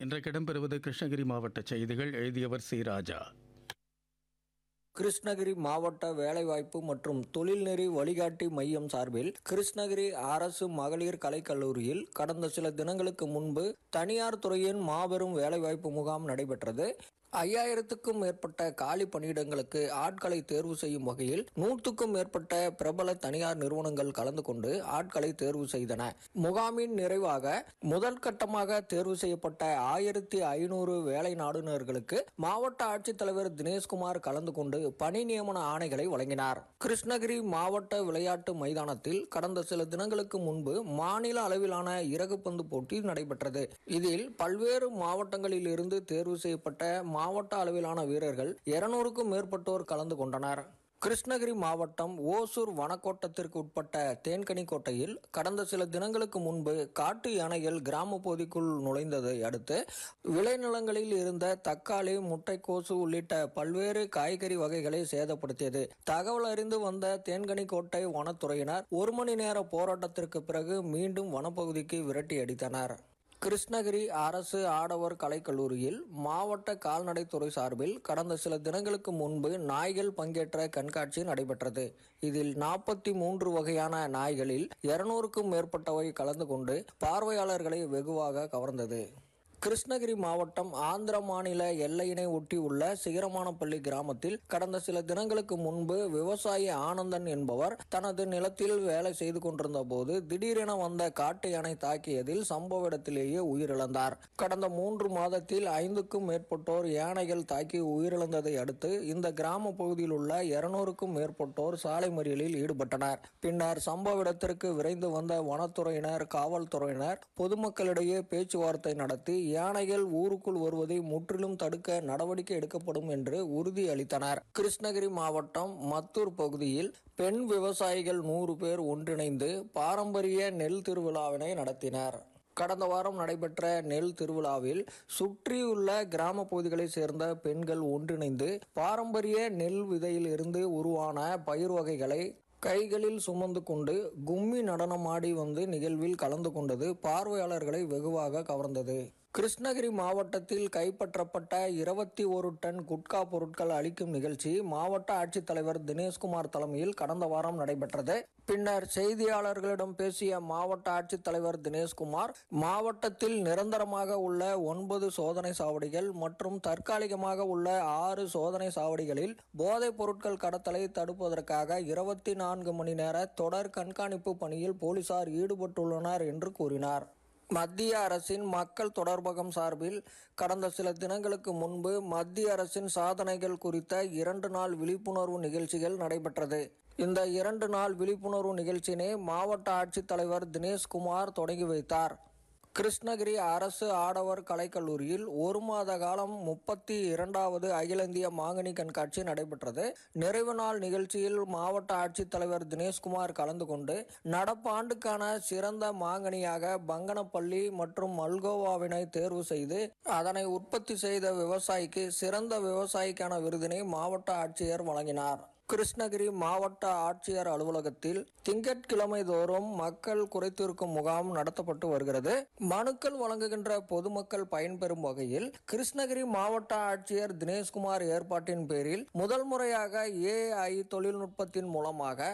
இன்றைக்கு இடம்பெறுவது கிருஷ்ணகிரி மாவட்ட செய்திகள் எழுதியவர் சி ராஜா கிருஷ்ணகிரி மாவட்ட வேலைவாய்ப்பு மற்றும் தொழில்நெறி வழிகாட்டி மையம் சார்பில் கிருஷ்ணகிரி அரசு மகளிர் கலைக்கல்லூரியில் கடந்த சில தினங்களுக்கு முன்பு தனியார் துறையின் மாபெரும் வேலைவாய்ப்பு முகாம் நடைபெற்றது ஐயாயிரத்துக்கும் மேற்பட்ட காலி பணியிடங்களுக்கு ஆட்களை தேர்வு செய்யும் வகையில் நூற்றுக்கும் மேற்பட்ட பிரபல தனியார் நிறுவனங்கள் கலந்து கொண்டு ஆட்களை தேர்வு செய்தன முகாமின் நிறைவாக முதல் கட்டமாக தேர்வு செய்யப்பட்ட ஆயிரத்தி ஐநூறு வேலை நாடுனர்களுக்கு மாவட்ட ஆட்சித்தலைவர் தினேஷ்குமார் கலந்து கொண்டு பணி நியமன ஆணைகளை வழங்கினார் கிருஷ்ணகிரி மாவட்ட விளையாட்டு மைதானத்தில் கடந்த சில தினங்களுக்கு முன்பு மாநில அளவிலான இறகுப்பந்து போட்டி நடைபெற்றது இதில் பல்வேறு மாவட்டங்களில் இருந்து தேர்வு செய்யப்பட்ட மாவட்ட அளவிலான வீரர்கள் இருநூறுக்கும் மேற்பட்டோர் கலந்து கொண்டனர் கிருஷ்ணகிரி மாவட்டம் ஓசூர் வனக்கோட்டத்திற்கு உட்பட்ட தேன்கனிக்கோட்டையில் கடந்த சில தினங்களுக்கு முன்பு காட்டு யானைகள் கிராம பகுதிக்குள் நுழைந்ததை அடுத்து விளைநிலங்களில் இருந்த தக்காளி முட்டைக்கோசு உள்ளிட்ட பல்வேறு காய்கறி வகைகளை சேதப்படுத்தியது தகவல் அறிந்து வந்த தேன்கனிக்கோட்டை வனத்துறையினர் ஒரு மணி நேர போராட்டத்திற்கு பிறகு மீண்டும் வனப்பகுதிக்கு விரட்டி அடித்தனர் கிருஷ்ணகிரி அரசு ஆடவர் கலைக்கல்லூரியில் மாவட்ட கால்நடைத்துறை சார்பில் கடந்த சில தினங்களுக்கு முன்பு நாய்கள் பங்கேற்ற கண்காட்சி நடைபெற்றது இதில் நாற்பத்தி மூன்று வகையான நாய்களில் இருநூறுக்கும் மேற்பட்டவை கலந்து கொண்டு பார்வையாளர்களை வெகுவாக கவர்ந்தது கிருஷ்ணகிரி மாவட்டம் ஆந்திர மாநில எல்லையினை ஒட்டி உள்ள சிகரமானப்பள்ளி கிராமத்தில் கடந்த சில தினங்களுக்கு முன்பு விவசாயி ஆனந்தன் என்பவர் தனது நிலத்தில் வேலை செய்து கொண்டிருந்த போது திடீரென வந்த காட்டு யானை தாக்கியதில் சம்பவ இடத்திலேயே உயிரிழந்தார் கடந்த மூன்று மாதத்தில் ஐந்துக்கும் மேற்பட்டோர் யானைகள் தாக்கி உயிரிழந்ததை அடுத்து இந்த கிராம பகுதியில் உள்ள இருநூறுக்கும் மேற்பட்டோர் சாலை மறியலில் ஈடுபட்டனர் பின்னர் சம்பவ இடத்திற்கு விரைந்து வந்த வனத்துறையினர் காவல்துறையினர் பொதுமக்களிடையே பேச்சுவார்த்தை நடத்தி யானைகள் ஊருக்குள் வருவதை முற்றிலும் தடுக்க நடவடிக்கை எடுக்கப்படும் என்று உறுதி அளித்தனர் கிருஷ்ணகிரி மாவட்டம் மத்தூர் பகுதியில் பெண் விவசாயிகள் நூறு பேர் ஒன்றிணைந்து பாரம்பரிய நெல் திருவிழாவினை நடத்தினர் கடந்த வாரம் நடைபெற்ற நெல் திருவிழாவில் சுற்றியுள்ள கிராம பகுதிகளைச் சேர்ந்த பெண்கள் ஒன்றிணைந்து பாரம்பரிய நெல் விதையில் இருந்து உருவான பயிர் வகைகளை கைகளில் சுமந்து கொண்டு கும்மி நடனமாடி வந்து நிகழ்வில் கலந்து கொண்டது பார்வையாளர்களை வெகுவாக கவர்ந்தது கிருஷ்ணகிரி மாவட்டத்தில் கைப்பற்றப்பட்ட இருபத்தி ஒரு டன் குட்கா பொருட்கள் அளிக்கும் நிகழ்ச்சி மாவட்ட ஆட்சித்தலைவர் தினேஷ்குமார் தலைமையில் கடந்த வாரம் நடைபெற்றது பின்னர் செய்தியாளர்களிடம் பேசிய மாவட்ட ஆட்சித்தலைவர் தினேஷ்குமார் மாவட்டத்தில் நிரந்தரமாக உள்ள ஒன்பது சோதனை சாவடிகள் மற்றும் தற்காலிகமாக உள்ள ஆறு சோதனை சாவடிகளில் போதைப் பொருட்கள் கடத்தலை தடுப்பதற்காக இருபத்தி நான்கு மணி நேர தொடர் கண்காணிப்பு பணியில் போலீசார் ஈடுபட்டுள்ளனர் என்று கூறினார் மத்திய அரசின் மக்கள் தொடர்பகம் சார்பில் கடந்த சில தினங்களுக்கு முன்பு மத்திய அரசின் சாதனைகள் குறித்த இரண்டு நாள் விழிப்புணர்வு நிகழ்ச்சிகள் நடைபெற்றது இந்த இரண்டு நாள் விழிப்புணர்வு நிகழ்ச்சியினை மாவட்ட ஆட்சித்தலைவர் தினேஷ்குமார் தொடங்கி வைத்தார் கிருஷ்ணகிரி அரசு ஆடவர் கலைக்கல்லூரியில் ஒரு மாத காலம் முப்பத்தி இரண்டாவது அகில இந்திய மாங்கனி கண்காட்சி நடைபெற்றது நிறைவு நாள் நிகழ்ச்சியில் மாவட்ட ஆட்சித்தலைவர் தினேஷ்குமார் கலந்து கொண்டு நடப்பாண்டுக்கான சிறந்த மாங்கனியாக பங்கனப்பள்ளி மற்றும் மல்கோவாவினை தேர்வு செய்து அதனை உற்பத்தி செய்த விவசாயிக்கு சிறந்த விவசாயிக்கான விருதினை மாவட்ட ஆட்சியர் வழங்கினார் கிருஷ்ணகிரி மாவட்ட ஆட்சியர் அலுவலகத்தில் திங்கட்கிழமை தோறும் மக்கள் குறைத்தீர்க்கும் முகாம் நடத்தப்பட்டு வருகிறது மனுக்கள் வழங்குகின்ற பொதுமக்கள் பயன்பெறும் வகையில் கிருஷ்ணகிரி மாவட்ட ஆட்சியர் தினேஷ்குமார் ஏற்பாட்டின் பேரில் முதல் முறையாக ஏஐ தொழில்நுட்பத்தின் மூலமாக